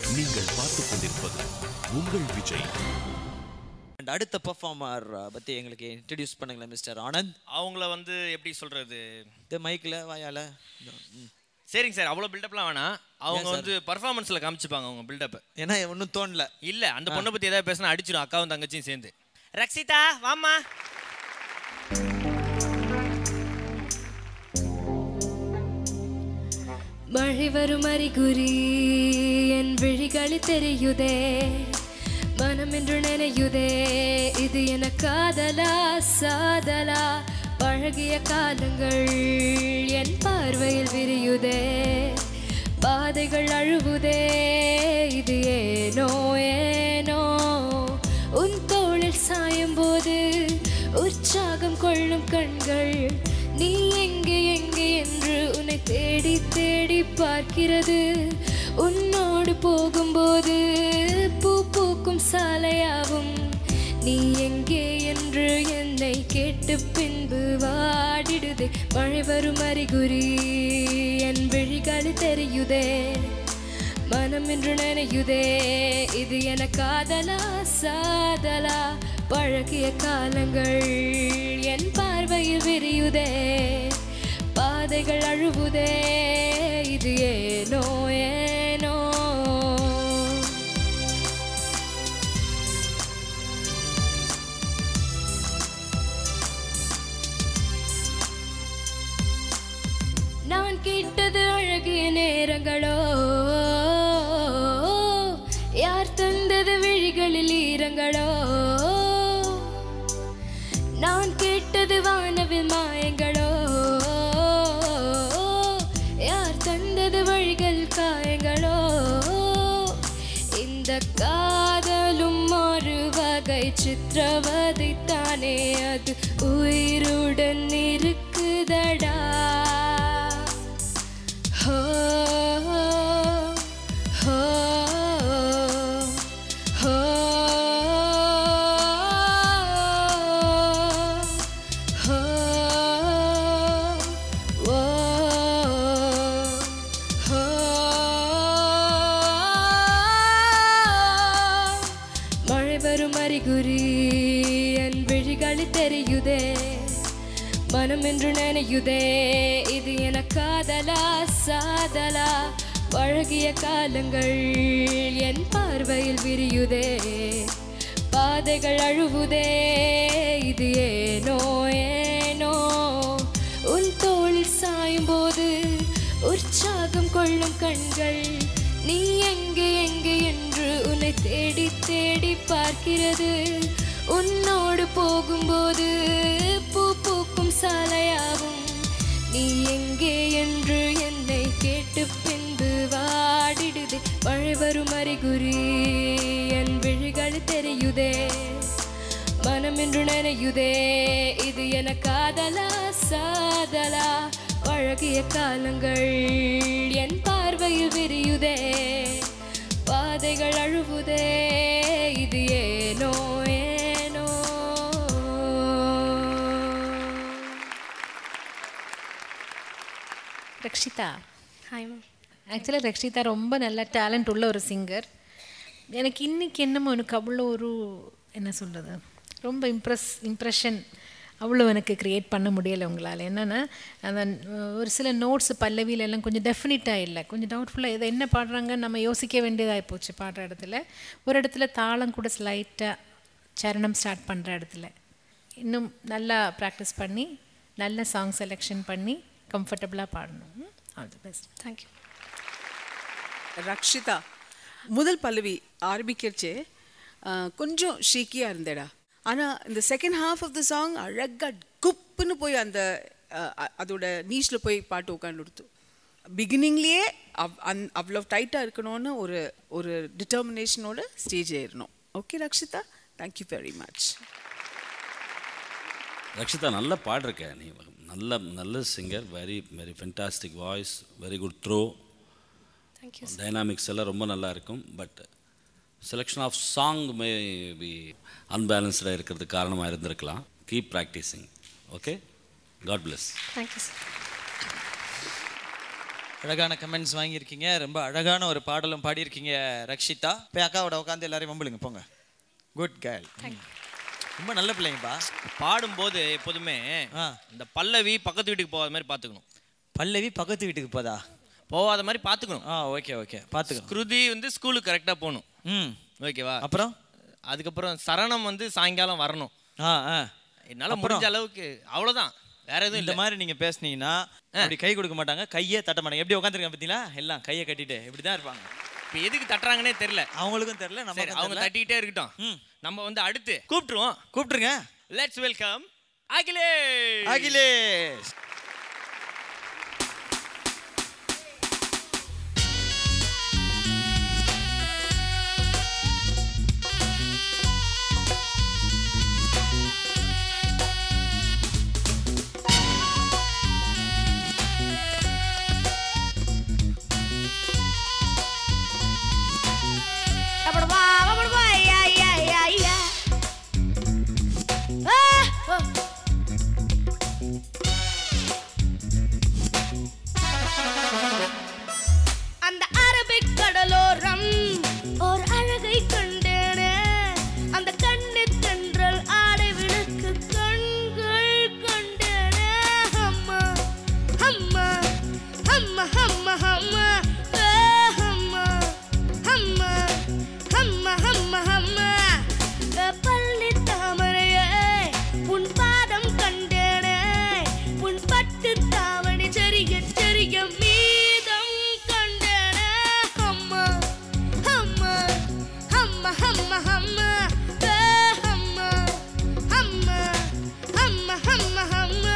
நீங்கள் பார்த்துக் கொண்டிருப்பது உங்கள் விஜய் அண்ட் அடுத்த பர்ஃபார்மர் பற்றி எங்களுக்கு இன்ட்ரடியூஸ் பண்ணுங்களேன் மிஸ்டர் ஆனந்த் அவங்கள வந்து எப்படி சொல்றது இந்த மைக்கில் வாயால் சரிங்க சார் அவ்வளோ பில்டப்லாம் வேணாம் அவங்க sir? வந்து பர்ஃபார்மன்ஸில் காமிச்சுப்பாங்க அவங்க பில்டப் ஏன்னா ஒன்றும் தோணல இல்ல அந்த பொண்ணை பத்தி ஏதாவது பேசினா அடிச்சிடும் அக்காவும் தங்கச்சியும் சேர்ந்து ரக்ஷிதா வாம்மா மழை வரும் அறிகுறி என் விழிகளில் தெரியுதே மனம் என்று நினையுதே இது என காதலா சாதலா பழகிய காலங்கள் என் பார்வையில் விரியுதே பாதைகள் அழுவுதே இது ஏனோ ஏனோ உன் தோளில் சாயும் போது உற்சாகம் கொள்ளும் கண்கள் நீ எங்கே எங்கே என்று உன்னை தேடி தேடி பார்க்கிறது உன்னோடு போகும்போது பூ பூக்கும் சாலையாவும் நீ எங்கே என்று என்னை கேட்டு பின்பு வாடிடுதே மழை வரும் அறிகுறி என் விழிகள் தெரியுதே மனம் என்று நினையுதே இது என காதலா சாதலா பழகிய காலங்கள் என் பார்வையில் விரியுதே பாதைகள் அழுவுதே இது ஏனோ ஏனோ நான் கேட்டது அழகிய நேரங்களோ யார் தந்தது விழிகளில் ஈரங்களோ நான் கேட்டது வானவில் மாயங்களோ யார் தந்தது வழிகள் காயங்களோ இந்த காதலும் ஒரு வகை சித்திரவதை தானே அது உயிருடன் இருக்குதடா ஹோ ஹோ ஹோ ஹோ ஓ ஹோ மழை வரும் அறிகுறி என் விழிகளில் தெரியுதே மனம் என்று நினையுதே இது என காதலா சாதலா பழகிய காலங்கள் என் பார்வையில் விரியுதே பாதைகள் அழுவுதே இது ஏனோ ஏனோ உன் தோளில் சாயும் போது உற்சாகம் கொள்ளும் கண்கள் நீ எங்கே எங்கே என்று உன்னை தேடி தேடி பார்க்கிறது உன்னோடு போகும்போது பூ பூக்கும் சாலையாகும் நீ எங்கே என்று என்னை கேட்டு பின்பு வாடிடுதே மழை வரும் அறிகுறி என் விழிகள் தெரியுதே மனம் என்று நினையுதே இது என காதலா சாதலா பழகிய காலங்கள் என் பார்வையில் விரியுதே பாதைகள் அழுவுதே இது ஏனோ ஏனோ ரக்ஷிதா ஹாய் மேம் ஆக்சுவலாக ரக்ஷிதா ரொம்ப நல்ல டேலண்ட் உள்ள ஒரு சிங்கர் எனக்கு இன்னைக்கு என்னமோ எனக்கு அவ்வளோ ஒரு என்ன சொல்கிறது ரொம்ப இம்ப்ரெஸ் இம்ப்ரெஷன் அவ்வளோ எனக்கு க்ரியேட் பண்ண முடியலை உங்களால் என்னென்னா அந்த அஹ், ஒரு சில நோட்ஸ் பல்லவியில எல்லாம் கொஞ்சம் டெஃபினிட்டாக இல்லை கொஞ்சம் டவுட்ஃபுல்லாக இதை என்ன பாடுறாங்கன்னு நம்ம யோசிக்க வேண்டியதாகி போச்சு பாடுற இடத்துல ஒரு இடத்துல தாளம் கூட ஸ்லைட்டாக சரணம் ஸ்டார்ட் பண்ணுற இடத்துல இன்னும் நல்லா ப்ராக்டிஸ் பண்ணி நல்ல சாங் செலெக்ஷன் பண்ணி கம்ஃபர்டபுளாக பாடணும் all the best thank you Rakshita முதல் பல்லவி ஆரம்பிக்கிறச்சே ஆ, கொஞ்சம் ஷேக்கியாக இருந்தேடா ஆனால் இந்த second half of the song அழகா குப்புன்னு போய் அந்த ஆ, அ- அதோட நீச்சில் போய் பாட்டு உட்காந்து கொடுத்து பிகினிங்லேயே அவ் அந் அவ்வளோ டைட்டாக இருக்கணும்னு ஒரு ஒரு டிட்டர்மினேஷனோட ஸ்டேஜ் ஏறணும் okay Rakshita thank you very much Rakshita நல்லா பாடிருக்க நீ நல்ல நல்ல singer very very fantastic voice very good throw thank you dynamics எல்லாம் ரொம்ப நல்லா இருக்கும் but selection of song may be அன்பேலன்ஸ்டாக இருக்கிறதுக்கு காரணமாக இருந்திருக்கலாம் keep practising okay god bless thank you sir அழகான கமெண்ட்ஸ் வாங்கியிருக்கீங்க ரொம்ப அழகான ஒரு பாடலும் பாடியிருக்கீங்க ரக்ஷிதா போய் அக்காவோட உட்காந்து எல்லாரையும் வம்புலுங்க போங்க குட் கேர்ள் ரொம்ப நல்ல பிள்ளைங்கப்பா பாடும்போது எப்போதுமே ஆ. இந்த பல்லவி பக்கத்து வீட்டுக்கு போகாத மாதிரி பார்த்துக்கணும் பல்லவி பக்கத்து வீட்டுக்கு போதா போகாத மாதிரி பார்த்துக்கணும் ஆ ஓகே ஓகே பார்த்துக்கோ ஸ்ருதி வந்து ஸ்கூலுக்கு கரெக்டாக போகணும் ம் ஓகேவா அப்புறம் அதுக்கப்புறம் சரணம் வந்து சாயங்காலம் வரணும் ஆ ஆ என்னால் அப்புறம்? முடிஞ்ச அளவுக்கு அவ்வளோதான் வேற எதுவும் இந்த இல்லை மாதிரி நீங்க பேசுனீங்கன்னா அப்படி கை கொடுக்க மாட்டாங்க கையே தட்ட மாட்டாங்க எப்படி உட்காந்துருக்காங்க பார்த்தீங்களா எல்லாம் கையை கட்டிட்டு இப்படி தான் இருப்பாங்க இப்போ எதுக்கு தட்டுறாங்கன்னே தெரியல அவங்களுக்கும் தெரியல சரி நமக்கும் அவங்க தெரியல தட்டிக்கிட்டே இருக்கட்டும் ம். நம்ம வந்து அடுத்து கூப்பிட்டுருவோம் கூப்பிட்டுருங்க லெட்ஸ் வெல்கம் அகிலேஷ் அகிலேஷ் அந்த அரபிக் கடலோரம் ஓர் அழகை கண்டேனே அந்த கண்ணு தென்றல் ஆடை விளக்கு கண்கள் கண்டேனே அம்மா அம்மா அம்மா அம்மா அம்மா ஏ அம்மா அம்மா அம்மா அம்மா அம்மா ஏ பள்ளி தாமரையே உன் பாதம் கண்டேனே உன் பட்டு தாவணி செறிய செறிய மீதம் கண்டேனே அம்மா அம்மா அம்மா அம்மா அம்மா ஏ அம்மா அம்மா அம்மா அம்மா அம்மா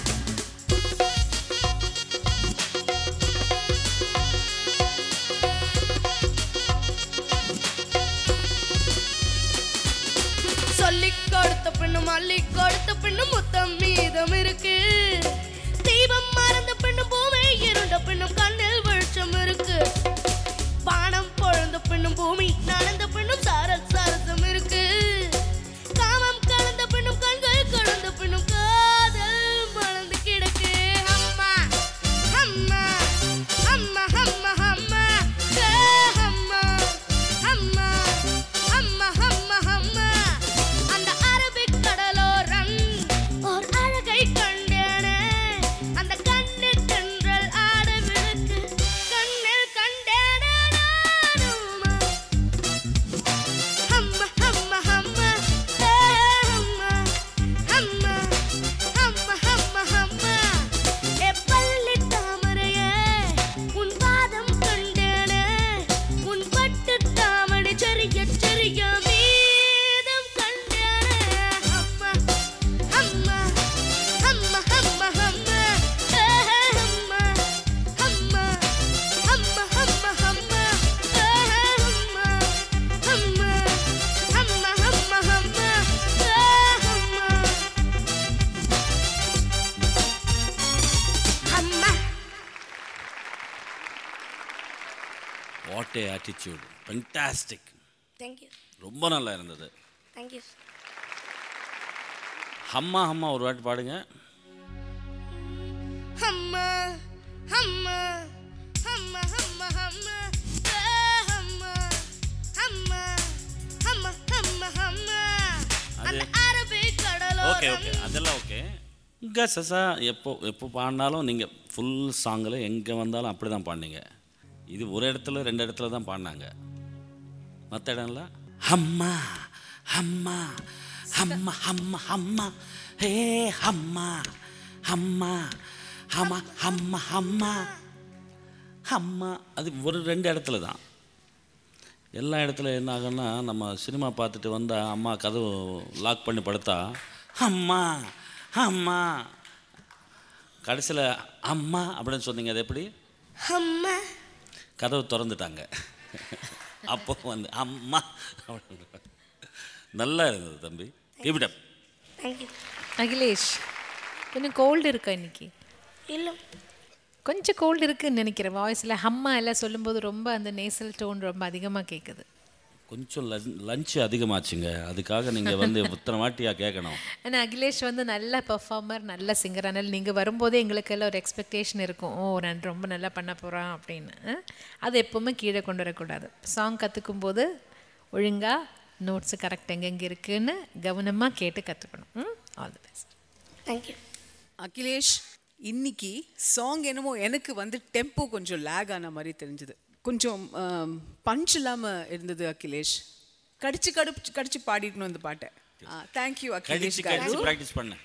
சொல்லிக் கொடுத்த பெண்ணும் அள்ளி கொடுத்த பெண்ணும் முத்தம் மீதம் இருக்கு தீபம் மறந்த பெண்ணும் பூமி இருண்ட பெண்ணும் கண்ணில் வெளிச்சம் இருக்கு பானம் பொழுந்த பெண்ணும் பூமி நனந்த பெண்ணும் சாரல் சரசம் இருக்கு காமம் கலந்த பெண்ணும் கண்கள் கலந்த பெண்ணும் காதல் மலர்ந்து கிடக்கு அம்மா அம்மா அம்மா அம்மா அம்மா ஏ அம்மா அம்மா அம்மா அம்மா அம்மா அந்த அரபிக் கடலோரம் ஓர் அழகை கண்டேனே அந்த கண்ணு தென்றல் ஆட விளக்கு கண்ணில் கண்டேனே நானும் அம்மா அம்மா அம்மா ஏ அம்மா அம்மா அம்மா அம்மா அம்மா ஏ பள்ளி தாமரையே உன் பாதம் கண்டேனே உன் பட்டு தாமரை செறிய செறிய மீதம் கண்டேனே அம்மா அம்மா அம்மா அம்மா அம்மா ஏ அம்மா அம்மா அம்மா அம்மா அம்மா ஏ அம்மா அம்மா அம்மா அம்மா அம்மா ஏ அம்மா அம்மா what a attitude fantastic thank you ரொம்ப நல்லா இருந்தது தேங்க்யூ அம்மா அம்மா ஒரு வாட்டி பாடுங்க அம்மா அம்மா அம்மா அம்மா அம்மா ஏ அம்மா அம்மா அம்மா அம்மா அம்மா அந்த அரபி ஓகே கடலோரம் ஓகே அதெல்லாம் ஓகே கசசா எப்போ எப்போ பாடினாலும் நீங்கள் ஃபுல் சாங்கில் எங்கே வந்தாலும் அப்படி தான் பாடினீங்க இது ஒரு இடத்துல ரெண்டு இடத்துல தான் பாடினாங்க மற்ற இடம்ல அம்மா அம்மா அம்மா அம்மா அம்மா ஹே அம்மா அம்மா அம்மா அம்மா அம்மா அம்மா அது ஒரு ரெண்டு இடத்துல தான் எல்லா இடத்துல என்ன ஆகும்னா நம்ம சினிமா பார்த்துட்டு வந்தால் அம்மா கதவு லாக் பண்ணி படுத்தா அம்மா அம்மா கடைசியில் அம்மா அப்படின்னு சொன்னீங்க அது எப்படி அம்மா கதவு திறந்துட்டாங்க அப்போ வந்து அம்மா அப்படின்னு. நல்லா இருந்தது தம்பி இப்படி தேங்க்யூ அகிலேஷ் கொஞ்சம் கோல்டு இருக்கா இன்னைக்கு இல்லை கொஞ்சம் கோல்டு இருக்குன்னு நினைக்கிறேன் வாய்ஸில் ஹம்மா எல்லாம் சொல்லும்போது ரொம்ப அந்த நேசல் டோன் ரொம்ப அதிகமாக கேட்குது கொஞ்சம் லஞ்ச் அதிகமாச்சுங்க அதுக்காக நீங்கள் வந்து இத்தனை வாட்டியாக கேட்கணும் ஆனால் அகிலேஷ் வந்து நல்ல பெர்ஃபார்மர் நல்ல சிங்கர் அதனால் நீங்கள் வரும்போதே எங்களுக்கு எல்லாம் ஒரு எக்ஸ்பெக்டேஷன் இருக்கும் ஓ நான் ரொம்ப நல்லா பண்ண போகிறான் அப்படின்னு அஹ்? அது எப்போவுமே கீழே கொண்டு வரக்கூடாது சாங் கற்றுக்கும் போது ஒழுங்காக நோட்ஸு கரெக்ட் எங்கெங்கே இருக்குன்னு கவனமாக கேட்டு கற்றுக்கணும் all the best thank you Akhilesh இன்னைக்கு சாங் என்னமோ எனக்கு வந்து டெம்போ கொஞ்சம் லேக் ஆன மாதிரி தெரிஞ்சது கொஞ்சம் பஞ்ச் இல்லாமல் இருந்தது அகிலேஷ் கடிச்சு கடிச்சு கடிச்சு பாடிக்கணும் இந்த பாட்டை தேங்க்யூ அகிலேஷ் கடிச்சு காரு கடிச்சு ப்ராக்டிஸ் பண்ணேன்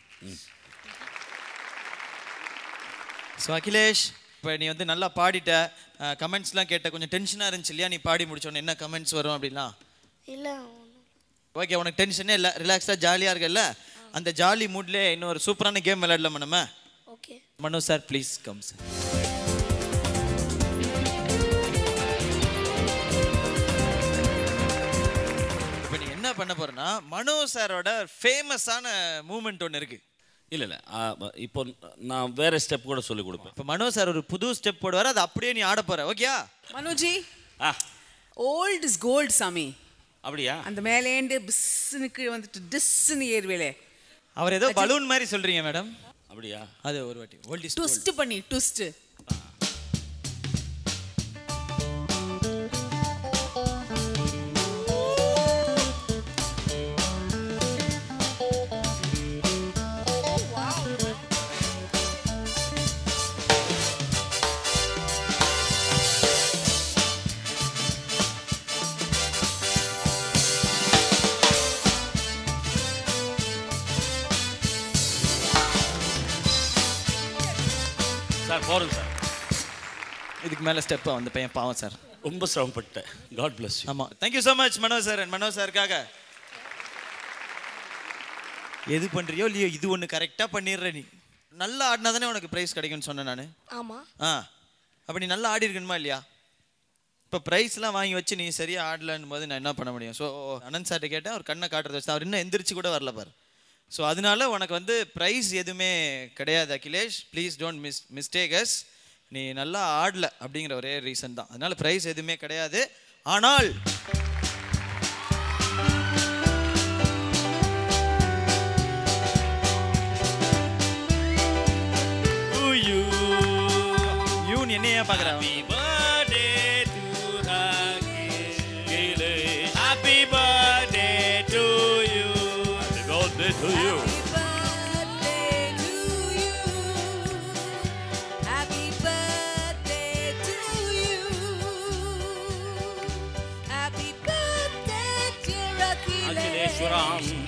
ஸோ அகிலேஷ் இப்போ நீ வந்து நல்லா பாடிட்ட கமெண்ட்ஸ்லாம் கேட்ட கொஞ்சம் டென்ஷனாக இருந்துச்சு இல்லையா நீ பாடி முடிச்சோன்னே என்ன கமெண்ட்ஸ் வரும் அப்படிலாம் இல்லை ஓகே உனக்கு டென்ஷனே இல்லை ரிலாக்ஸாக ஜாலியாக இருக்கல்ல அந்த ஜாலி மூட்லேயே இன்னொரு சூப்பரான கேம் விளையாடலாமா நம்ம okay Mano sir please come sir இப்போ நீ என்ன பண்ண போறேன்னா மனோ சாரோட ஃபேமஸான மூமெண்ட் ஒன்று இருக்கு இல்லை இல்லை இப்போ நான் வேற ஸ்டெப் கூட சொல்லி கொடுப்பேன் இப்போ மனோ சார் ஒரு புது ஸ்டெப் போடுவார் அதை அப்படியே நீ ஆட போற ஓகேயா மனோஜி ஆ ஓல்ட் இஸ் கோல்ட் சாமி அப்படியா அந்த மேலேண்டு பிஸ்ஸுன்னு கீழே வந்துட்டு டிஸ்ஸுன்னு ஏறுவேலே அவர் ஏதோ பலூன் மாதிரி சொல்றீங்க மேடம் அப்படியா அது ஒரு வாட்டி ஓல்ட் இஸ் ட்விஸ்ட் பண்ணி ட்விஸ்ட் சார் போகிறேன் சார் இதுக்கு மேலே ஸ்டெப்பாக வந்து பையன் பாவம் சார் ரொம்ப சிரமப்பட்டேன் காட் பிளஸ் யூ ஆமாம் thank you so much Mano sir Mano சாருக்காக எது பண்ணுறியோ இல்லையோ இது ஒன்று கரெக்டாக பண்ணிடுற நீ நல்லா ஆடினா தானே உனக்கு ப்ரைஸ் கிடைக்கும்னு சொன்னேன் நான் ஆமாம் ஆ அப்போ நீ நல்லா ஆடி இருக்கணுமா இல்லையா இப்போ ப்ரைஸ்லாம் வாங்கி வச்சு நீ சரியாக ஆடலன்னு போது நான் என்ன பண்ண முடியும் ஸோ அனந்த் சார்ட்ட கேட்டேன் அவர் கண்ணை காட்டுறத வச்சு அவர் இன்னும் எந்திரிச்சு கூட வரல பாரு ஸோ அதனால உனக்கு வந்து ப்ரைஸ் எதுவுமே கிடையாது Akhilesh please don't miss mistakes நீ நல்லா ஆடல அப்படிங்கிற ஒரே ரீசன் தான் அதனால ப்ரைஸ் எதுவுமே கிடையாது ஆனால் யூன் என்னையா பார்க்குறேன் Happy birthday to you. Happy birthday to you. Happy birthday, dear Achilles. அகிலேஸ்வரம்